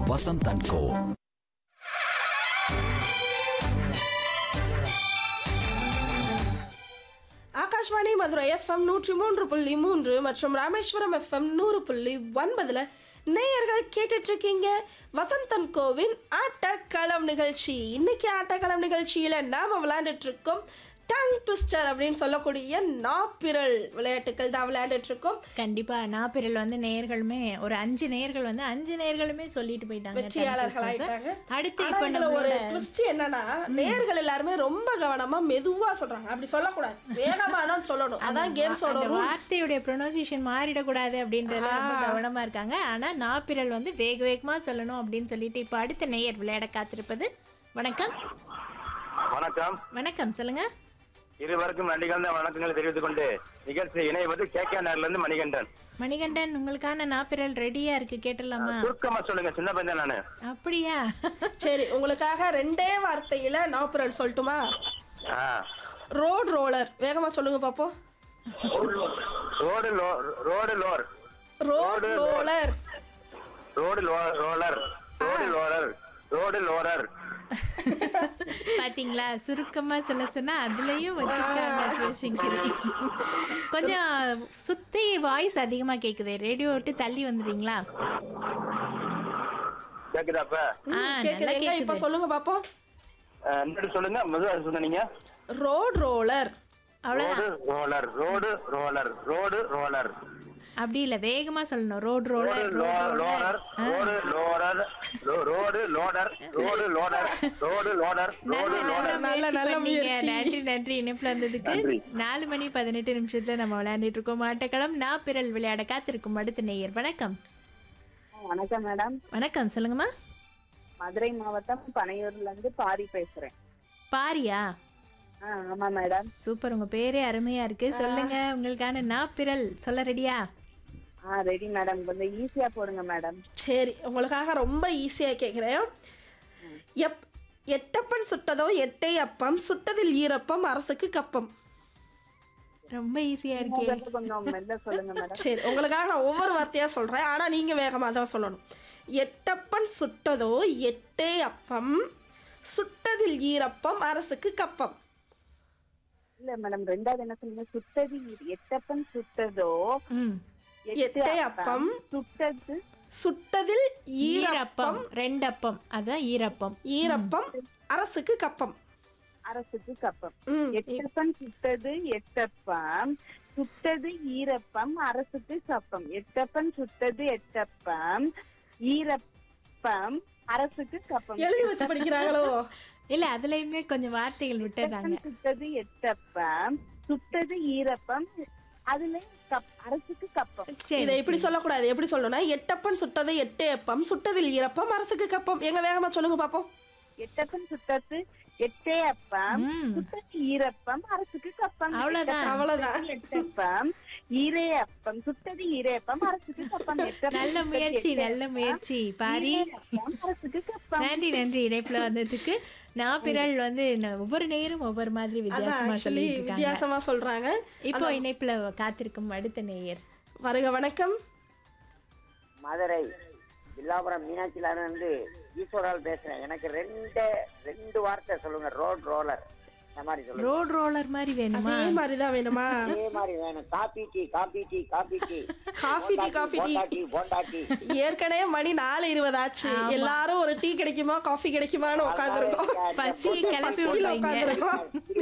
Vasanth and co Akashvani Madurai FM நூற்றி மூன்று புள்ளி மூன்று மற்றும் ராமேஸ்வரம் எஃப்எம் நூறு புள்ளி ஒன்பதுல நேயர்கள் கேட்டுட்டு இருக்கீங்க வசந்தன் கோவின் ஆட்டக்களம் நிகழ்ச்சி இன்னைக்கு ஆட்டக்களம் நிகழ்ச்சியில நாம விளையாண்டுட்டு இருக்கோம் டங் ட்விஸ்டர் அப்படின்னு சொல்லக்கூடிய நாப்பிரல் விளையாட்டுகள் தான் விளையாண்டுட்டு இருக்கோம் கண்டிப்பா நாப்பிரல் வந்து நேயர்களுமே ஒரு அஞ்சு நேயர்கள் வந்து அஞ்சு நேயர்களுமே சொல்லிட்டு போயிட்டாங்க வெற்றியாளர்கள் Ten questions. ஆயிட்டாங்க அடுத்து ஆனா இப்ப இதுல ஒரு நம்மளோட ட்விஸ்ட் என்னன்னா நேயர்கள் எல்லாருமே ரொம்ப கவனமா மெதுவா சொல்றாங்க அப்படி சொல்லக்கூடாது வேகமா தான் சொல்லணும் அதான் கேம்ஸோட அந்த ரூல்ஸ் வார்த்தையுடைய ப்ரொனன்சியேஷன் மாறிடக்கூடாது அப்படின்றதுல ரொம்ப கவனமா இருக்காங்க ஆனா நாப்பிரல் வந்து வேக வேகமா சொல்லணும் அப்படின்னு சொல்லிட்டு இப்ப அடுத்த நேயர் விளையாட காத்திருப்பது வணக்கம் வணக்கம் வணக்கம் சொல்லுங்க இருவருக்கும் நன்றி கலந்த வணக்கங்களை தெரிவித்துக் கொண்டு நிகழ்ச்சி இணைவது கே கே நகர்ல இருந்து மணிகண்டன் மணிகண்டன் உங்களுக்கான நாப்பிரல் ரெடியா இருக்கு கேட்டலாமா சுருக்கமா சொல்லுங்க சின்ன பையன் நானு அப்படியா சரி உங்களுக்காக ரெண்டே வார்த்தையில நாப்புரல் சொல்லட்டுமா ஆ. ரோட் ரோலர் வேகமா சொல்லுங்க பாப்போம் ரோடு லோ- ரோடு லோர் ரோட் ரோலர் ரோடு லோ- ரோலர் ரோடு லோரர் ரோடு லோரர் பாத்தீங்களா சுருக்கமா சொல்ல சொன்னா அதுலயும் வச்சிருக்காங்க சிவசங்கரி கொஞ்சம் சுத்தி வாய்ஸ் அதிகமா கேக்குது ரேடியோ விட்டு தள்ளி வந்துடுறீங்களா கேக்குதா அப்ப ஆ, கேக்குதுங்க நல்லா இப்ப கேக்குது. சொல்லுங்க பாப்போம் ஆ, இன்னொரு சொல்லுங்க முதல்ல சொன்னீங்க ரோட் ரோலர் அவ்வளவுதான் road roller road roller road roller அப்படி இல்ல வேகமா சொல்லணும் ரோட் ரோடு ரோலர் லோ- லோரர் ரோடு லோரர் ரோ- road loader road loader road loader road loader நல்ல, நல்ல முயற்சி. நன்றி நன்றி இணைப்புல வந்ததுக்கு நன்றி. நாலு மணி பதினெட்டு நிமிஷத்துல நம்ம விளையாண்டுட்டு இருக்கோம் ஆட்டக்களம் நான் பிறல் விளையாட காத்திருக்கும் அடுத்த நேயர் வணக்கம் வணக்கம் மேடம் வணக்கம் சொல்லுங்கம்மா மதுரை மாவட்டம் பனையூர்ல இருந்து பாரி பேசுறேன் பாரியா ஆ, ஆமா மேடம் சூப்பர் உங்க பேரே அருமையா இருக்கு சொல்லுங்க உங்களுக்கான நாப்பிரல் சொல்ல ரெடியா ஆ ரெடி மேடம் கொஞ்சம் ஈஸியா போடுங்க மேடம் சரி உங்களுக்காக ரொம்ப ஈஸியா கேக்குறேன் எப் எட்டப்பன் சுட்டதோ எட்டை அப்பம் சுட்டதில் ஈரப்பம் அரசுக்கு கப்பம் ரொம்ப ஈஸியா இருக்கே கொஞ்சம் கொஞ்சம் மெல்ல சொல்லுங்க மேடம் சரி உங்களுக்காக நான் ஒவ்வொரு வார்த்தையா சொல்றேன் ஆனா நீங்க வேகமா தான் சொல்லணும் எட்டப்பன் சுட்டதோ எட்டே அப்பம் சுட்டதில் ஈரப்பம் அரசுக்கு கப்பம் இல்ல மேடம் ரெண்டாவது என்ன சொன்னீங்க சுட்டது எட்டப்பன் சுட்டதோ ம் எட்டே அப்பம் சுட்டது சுட்டதில் ஈரப்பம் ஈரப்பம் ரெண்டு அப்பம் அதான் ஈரப்பம் ஈரப்பம் அரசுக்கு கப்பம் அரசுக்கு கப்பம் ம் எட்டப்பன் சுட்டது எட்டப்பம் சுட்டது ஈரப்பம் அரசுக்கு கப்பம் எட்டப்பன் சுட்டது எட்டப்பம் ஈரப்பம் அரசுக்கு கப்பம் எழுதி வச்சு படிக்கிறாங்களோ இல்ல அதுலயுமே கொஞ்சம் வார்த்தைகள் விட்டுறாங்க எட்டப்பன் சுட்டது எட்டப்பம் சுட்டது ஈரப்பம் அதுல கப் அரசுக்கு கப்பம் சரி இதை இப்படி சொல்லக்கூடாது எப்படி சொல்லணும்னா எட்டப்பன் சுட்டது எட்டே அப்பம் சுட்டதில் ஈரப்பம் அரசுக்கு கப்பம் எங்க வேகமா சொல்லுங்க பாப்போம் எட்டப்பன் சுட்டது எட்டே அப்பம் ம். சுட்டது ஈரப்பம் அரசுக்கு கப்பம் அவ்வளவுதான். எட்டப்பன் அவ்வளவுதான். சுட்டது எட்டப்பம் ஈரே அப்பம் சுட்டது ஈரேப்பம் அரசுக்கு கப்பம் எட்டப்பன் நல்ல சுட்டது முயற்சி எட்டே நல்ல அப்பம், முயற்சி பாரி ஈரேப்பம் அரசுக்கு கப்பம் நன்றி நன்றி இணைப்புல வந்ததுக்கு நான் பிறல் வந்து ந- ஒவ்வொரு நேரம் ஒவ்வொரு மாதிரி அதான் வித்தியாசமா ஆக்சுவலி சொல்லிட்டு இருக்காங்க வித்தியாசமா சொல்றாங்க இப்போ இணைப்புல காத்திருக்கும் அடுத்த நேயர் வருக வணக்கம் மதுரை வில்லாபுரம் மீனாட்சியில இருந்து ஈஸ்வரால் பேசுறேன் எனக்கு ரெண்டு ரெண்டு வார்த்தை சொல்லுங்க ரோட் ரோலர் இந்த மாதிரி சொல்லுங்க ரோட் ரோலர் மாதிரி வேணுமா அதே மாதிரிதான் வேணுமா அதே மாதிரி வேணும் coffee tea coffee tea coffee tea coffee tea coffee tea bonda tea bonda tea ஏற்கனவே மணி நாலு இருபது ஆச்சு எல்லாரும் ஒரு டீ கிடைக்குமா காஃபி கிடைக்குமான்னு உட்காந்துருக்கோம் பசியை கிளப்பி பசியில விடுறீங்க உட்காந்துருக்கோம்